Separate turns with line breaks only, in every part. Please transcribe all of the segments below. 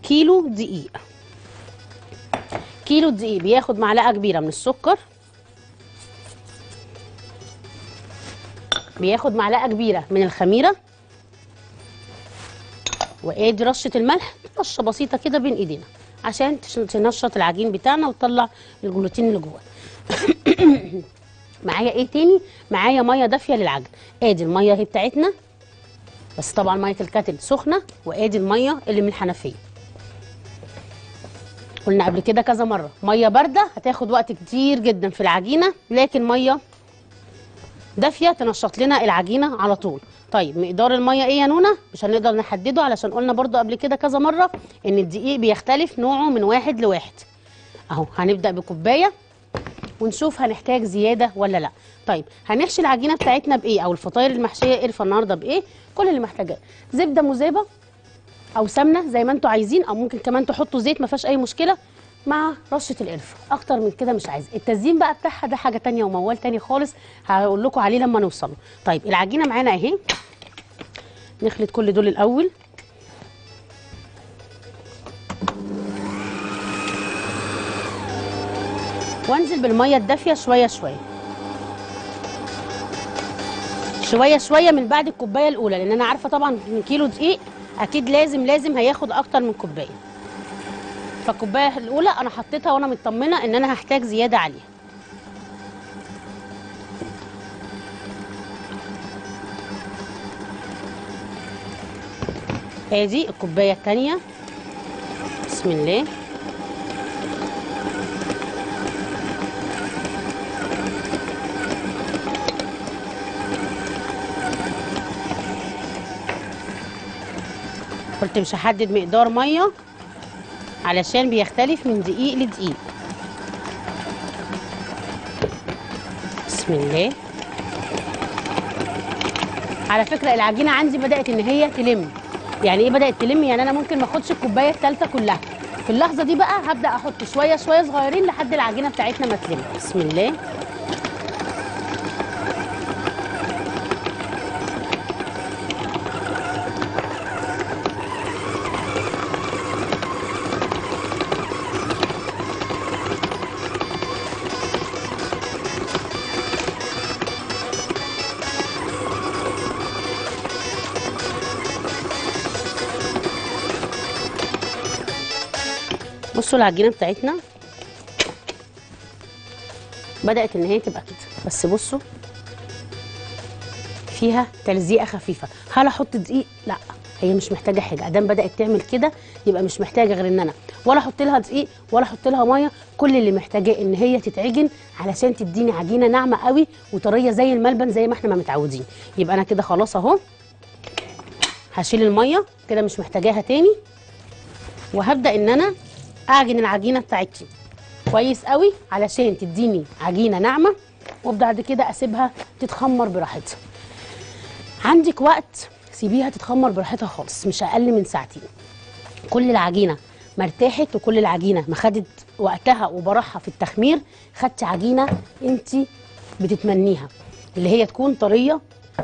كيلو دقيق كيلو دقيق بياخد معلقه كبيره من السكر بياخد معلقه كبيره من الخميره وادي رشه الملح رشه بسيطه كده بين ايدينا عشان تش- تنشط العجين بتاعنا وتطلع الجلوتين اللي جواه معايا ايه تاني معايا ميه دافيه للعجن ادي الميه اهي بتاعتنا بس طبعا ميه الكاتل سخنه وادي الميه اللي من الحنفيه قلنا قبل كده كذا مره ميه بارده هتاخد وقت كتير جدا في العجينه لكن ميه دافيه تنشط لنا العجينه على طول طيب مقدار الميه ايه يا نونا مش هنقدر نحدده علشان قلنا برضو قبل كده كذا مره ان الدقيق بيختلف نوعه من واحد لواحد اهو هنبدا بكوبايه ونشوف هنحتاج زياده ولا لا طيب هنحشي العجينه بتاعتنا بايه او الفطاير المحشيه قرفه النهارده بايه كل اللي محتاجاه زبده مذابه او سمنه زي ما انتوا عايزين او ممكن كمان تحطوا زيت ما فيهاش اي مشكله مع رشه القرفه اكتر من كده مش عايزه التزيين بقى بتاعها ده حاجه تانية وموال تاني خالص هقول لكم عليه لما نوصله طيب العجينه معانا اهي نخلط كل دول الاول وانزل بالميه الدافيه شويه شويه شويه شويه من بعد الكوبايه الاولى لان انا عارفه طبعا ان كيلو دقيق اكيد لازم لازم هياخد اكتر من كوبايه فالكوبايه الاولى انا حطيتها وانا مطمنه ان انا هحتاج زياده عليها ادي الكوبايه الثانيه بسم الله قلت مش هحدد مقدار ميه علشان بيختلف من دقيق لدقيق بسم الله على فكره العجينه عندي بدات ان هي تلم يعني ايه بدات تلم يعني انا ممكن ما اخدش الكوبايه الثالثه كلها في اللحظه دي بقى هبدا احط شويه شويه صغيرين لحد العجينه بتاعتنا ما تلم بسم الله بصوا العجينه بتاعتنا بدات ان هي تبقى كده بس بصوا فيها تلزيقه خفيفه هل احط دقيق لا هي مش محتاجه حاجه ادام بدات تعمل كده يبقى مش محتاجه غير ان انا ولا احط لها دقيق ولا احط لها ميه كل اللي محتاجاه ان هي تتعجن علشان تديني عجينه ناعمه قوي وطريه زي الملبن زي ما احنا ما متعودين يبقى انا كده خلاص اهو هشيل الميه كده مش محتاجاها تاني وهبدا ان انا اعجن العجينه بتاعتي كويس قوي علشان تديني عجينه ناعمه وبعد كده اسيبها تتخمر براحتها عندك وقت سيبيها تتخمر براحتها خالص مش اقل من ساعتين كل العجينه ما ارتاحت وكل العجينه ما خدت وقتها وبراحها في التخمير خدتي عجينه انت بتتمنيها اللي هي تكون طريه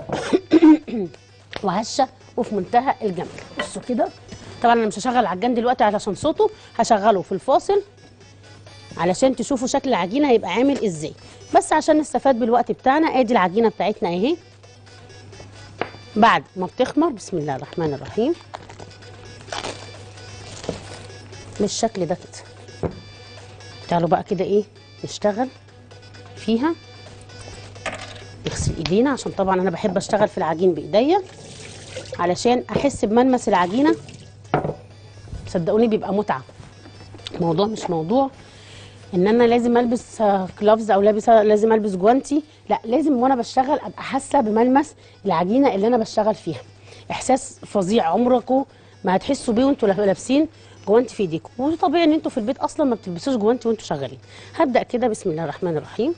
وهشه وفي منتهى الجمال بصوا كده طبعا انا مش هشغل العجان دلوقتي علشان صوته هشغله في الفاصل علشان تشوفوا شكل العجينه هيبقى عامل ازاي بس عشان نستفاد بالوقت بتاعنا ادي العجينه بتاعتنا اهي بعد ما بتخمر بسم الله الرحمن الرحيم بالشكل ده كده تعالوا بقى كده ايه نشتغل فيها نغسل ايدينا عشان طبعا انا بحب اشتغل في العجين بايديا علشان احس بملمس العجينه صدقوني بيبقى متعه الموضوع مش موضوع ان انا لازم البس كلافز او لابس لازم البس جوانتي لا لازم وانا بشتغل ابقى حاسه بملمس العجينه اللي انا بشتغل فيها احساس فظيع عمركم ما هتحسوا بيه وانتوا لابسين جوانتي في ايديكم وطبيعي ان انتوا في البيت اصلا ما بتلبسوش جوانتي وانتوا شغالين هبدا كده بسم الله الرحمن الرحيم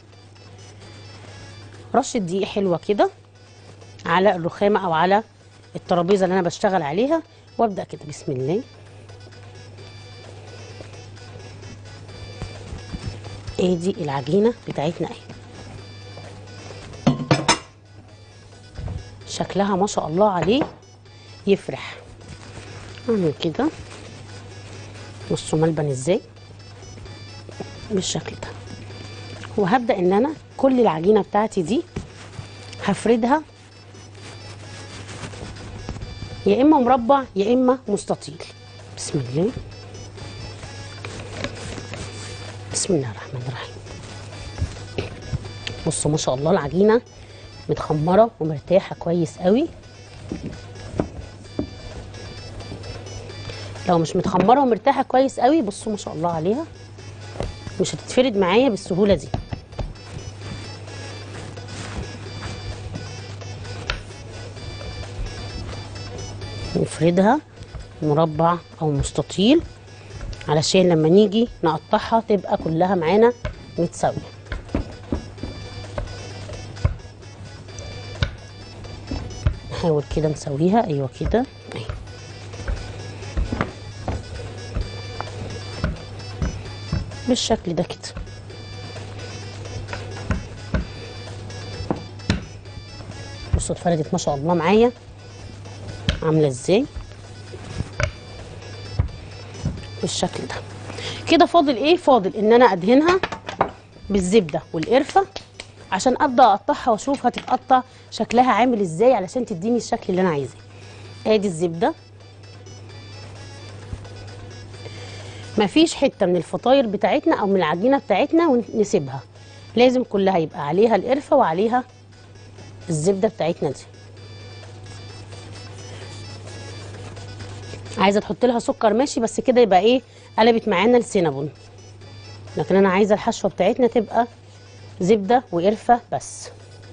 رشه دقيق حلوه كده على الرخامه او على الترابيزه اللي انا بشتغل عليها وابدا كده بسم الله ادي العجينه بتاعتنا اهي شكلها ما شاء الله عليه يفرح اعمل كده بصوا ملبن ازاي بالشكل ده وهبدا ان انا كل العجينه بتاعتي دي هفردها يا اما مربع يا اما مستطيل بسم الله بسم الله الرحمن الرحيم بصوا ما شاء الله العجينه متخمره ومرتاحه كويس قوي لو مش متخمره ومرتاحه كويس قوي بصوا ما شاء الله عليها مش هتتفرد معايا بالسهوله دي نفردها مربع او مستطيل علشان لما نيجي نقطعها تبقى كلها معانا متساويه نحاول كده نسويها ايوه كده اهي بالشكل ده كده بصوا اتفردت ما شاء الله معايا عامله ازاي بالشكل ده كده فاضل ايه فاضل ان انا ادهنها بالزبده والقرفه عشان ابدا اقطعها واشوف هتتقطع شكلها عامل ازاي علشان تديني الشكل اللي انا عايزاه ادي الزبده مفيش حته من الفطاير بتاعتنا او من العجينه بتاعتنا ونسيبها لازم كلها يبقى عليها القرفه وعليها الزبده بتاعتنا دي عايزه تحط لها سكر ماشي بس كده يبقى ايه قلبت معانا السينابون لكن انا عايزه الحشوه بتاعتنا تبقى زبده وقرفه بس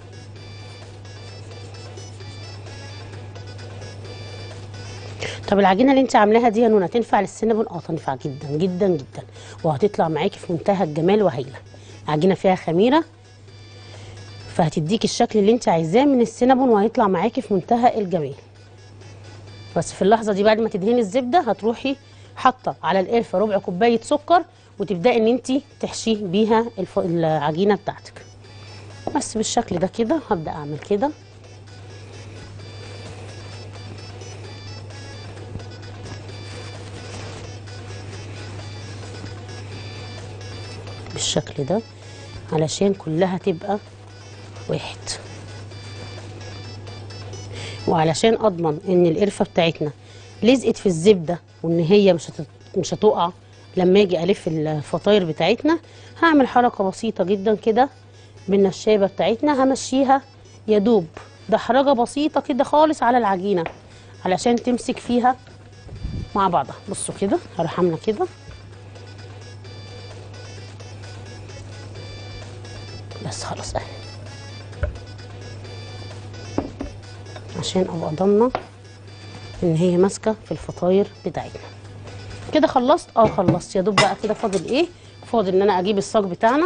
طب العجينه اللي انت عاملاها دي يا نونا تنفع للسينابون اه تنفع جدا جدا جدا وهتطلع معاكي في منتهى الجمال وهايله عجينه فيها خميره فهتديكي الشكل اللي انت عايزاه من السينابون وهيطلع معاكي في منتهى الجمال بس في اللحظه دي بعد ما تدهني الزبده هتروحي حاطه على القرفه ربع كوبايه سكر وتبداي ان انت تحشي بيها الف... العجينه بتاعتك بس بالشكل ده كده هبدا اعمل كده بالشكل ده علشان كلها تبقى واحد وعلشان اضمن ان القرفه بتاعتنا لزقت في الزبده وان هي مش هتت... مش هتقع لما اجي الف الفطاير بتاعتنا هعمل حركه بسيطه جدا كده بالنشابه بتاعتنا همشيها يا دوب دحرجه بسيطه كده خالص على العجينه علشان تمسك فيها مع بعضها بصوا كده هروح عامله كده بس خلاص اهي عشان ابقى ضامنه ان هي ماسكه في الفطاير بتاعتنا كده خلصت اه خلصت يا دوب بقى كده فاضل ايه فاضل ان انا اجيب الصاج بتاعنا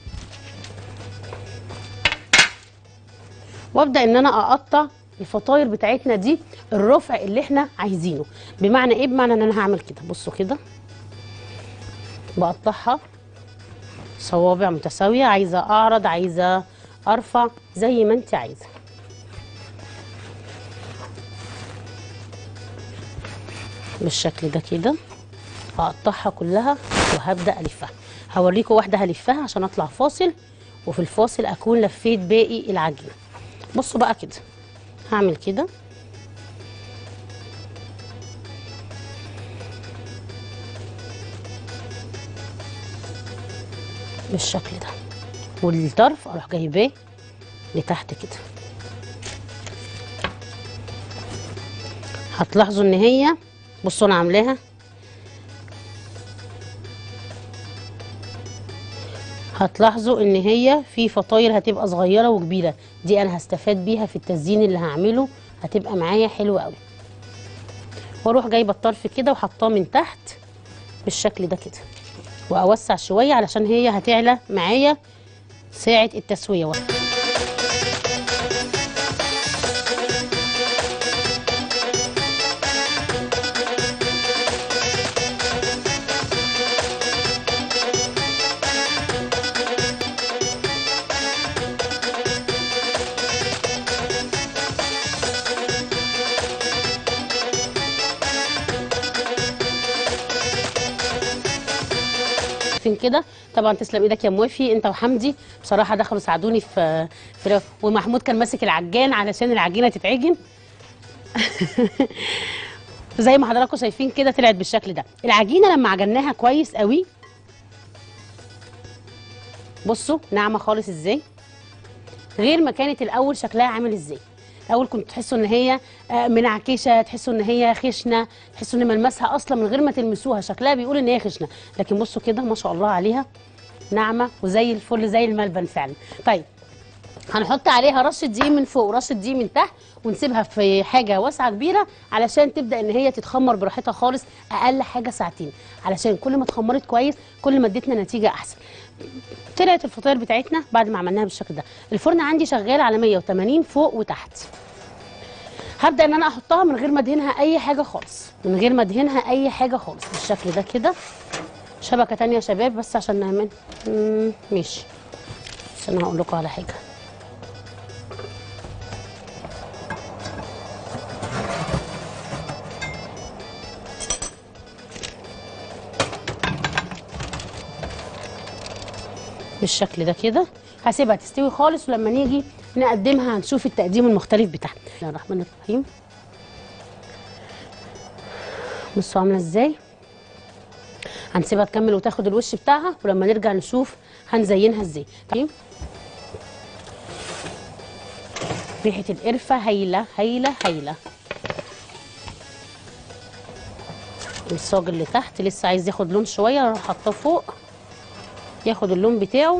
وابدا ان انا اقطع الفطاير بتاعتنا دي الرفع اللي احنا عايزينه بمعنى ايه بمعنى ان انا هعمل كده بصوا كده بقطعها صوابع متساويه عايزه اعرض عايزه ارفع زي ما انت عايزه بالشكل ده كده هقطعها كلها وهبدا الفها هوريكم واحده هلفها عشان اطلع فاصل وفي الفاصل اكون لفيت باقي العجينه بصوا بقى كده هعمل كده بالشكل ده والطرف اروح جايباه لتحت كده هتلاحظوا ان هي بصوا انا عاملاها هتلاحظوا ان هي في فطاير هتبقى صغيره وكبيره دي انا هستفاد بيها في التزيين اللي هعمله هتبقى معايا حلوه قوي واروح جايبه الطرف كده وحطاه من تحت بالشكل ده كده واوسع شويه علشان هي هتعلى معايا ساعه التسويه شايفين كده طبعا تسلم ايدك يا موافي انت وحمدي بصراحه دخلوا ساعدوني في في ومحمود كان ماسك العجان علشان العجينه تتعجن زي ما حضراتكم شايفين كده طلعت بالشكل ده العجينه لما عجناها كويس قوي بصوا ناعمه خالص ازاي غير ما كانت الاول شكلها عامل ازاي الاول كنت تحسوا ان هي آه، منعكشه تحسوا ان هي خشنه تحسوا ان ملمسها اصلا من غير ما تلمسوها شكلها بيقول ان هي خشنه لكن بصوا كده ما شاء الله عليها ناعمه وزي الفل زي الملبن فعلا طيب هنحط عليها رشه دقيق من فوق ورشه دقيق من تحت ونسيبها في حاجه واسعه كبيره علشان تبدا ان هي تتخمر براحتها خالص اقل حاجه ساعتين علشان كل ما اتخمرت كويس كل ما ادتنا نتيجه احسن طلعت الفطاير بتاعتنا بعد ما عملناها بالشكل ده الفرن عندي شغال على 180 فوق وتحت هبدا ان انا احطها من غير ما ادهنها اي حاجه خالص من غير ما ادهنها اي حاجه خالص بالشكل ده كده شبكه تانية يا شباب بس عشان نعمل مم، ماشي بس انا هقول لكم على حاجه بالشكل ده كده هسيبها تستوي خالص ولما نيجي نقدمها هنشوف التقديم المختلف بتاعها بسم الله الرحمن الرحيم بصوا عامله ازاي هنسيبها تكمل وتاخد الوش بتاعها ولما نرجع نشوف هنزينها ازاي طيب ريحه القرفه هايله هايله هايله الصاج اللي تحت لسه عايز ياخد لون شويه اروح حاطاه فوق ياخد اللون بتاعه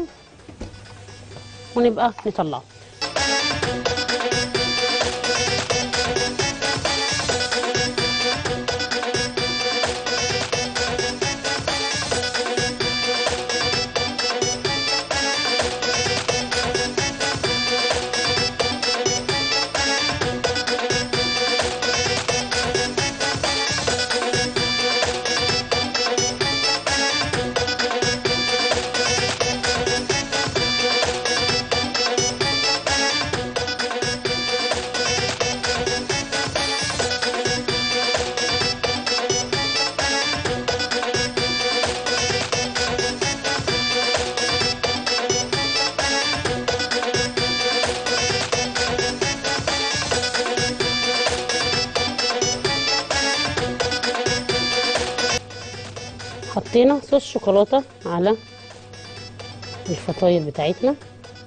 ونبقى نطلعه حطينا صوص شوكولاته على الفطاير بتاعتنا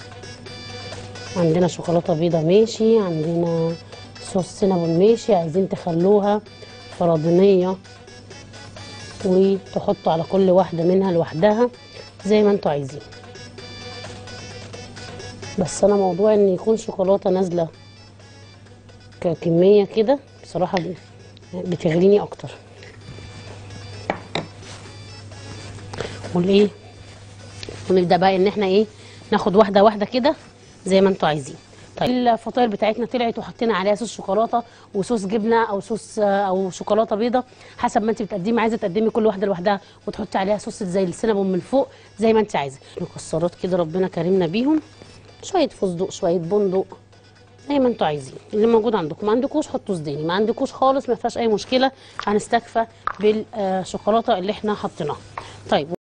عندنا شوكولاته بيضه ماشي عندنا صوص سينابون ماشي عايزين تخلوها فرضانيه وتحطوا على كل واحده منها لوحدها زي ما انتوا عايزين بس انا موضوع ان يكون شوكولاته نازله ككميه كده بصراحه بتغريني اكتر والايه ونبدا بقى ان احنا ايه ناخد واحده واحده كده زي ما انتوا عايزين طيب الفطاير بتاعتنا طلعت وحطينا عليها صوص شوكولاته وصوص جبنه او صوص او شوكولاته بيضه حسب ما انت بتقدمي عايزه تقدمي كل واحده لوحدها وتحطي عليها صوص زي السينابون من فوق زي ما انت عايزه مكسرات كده ربنا كرمنا بيهم شويه فستق شويه بندق زي ما انتوا عايزين اللي موجود عندكم ما عندكوش حطوا سوداني ما عندكوش خالص ما فيهاش اي مشكله هنستكفى بالشوكولاته اللي احنا حطيناها طيب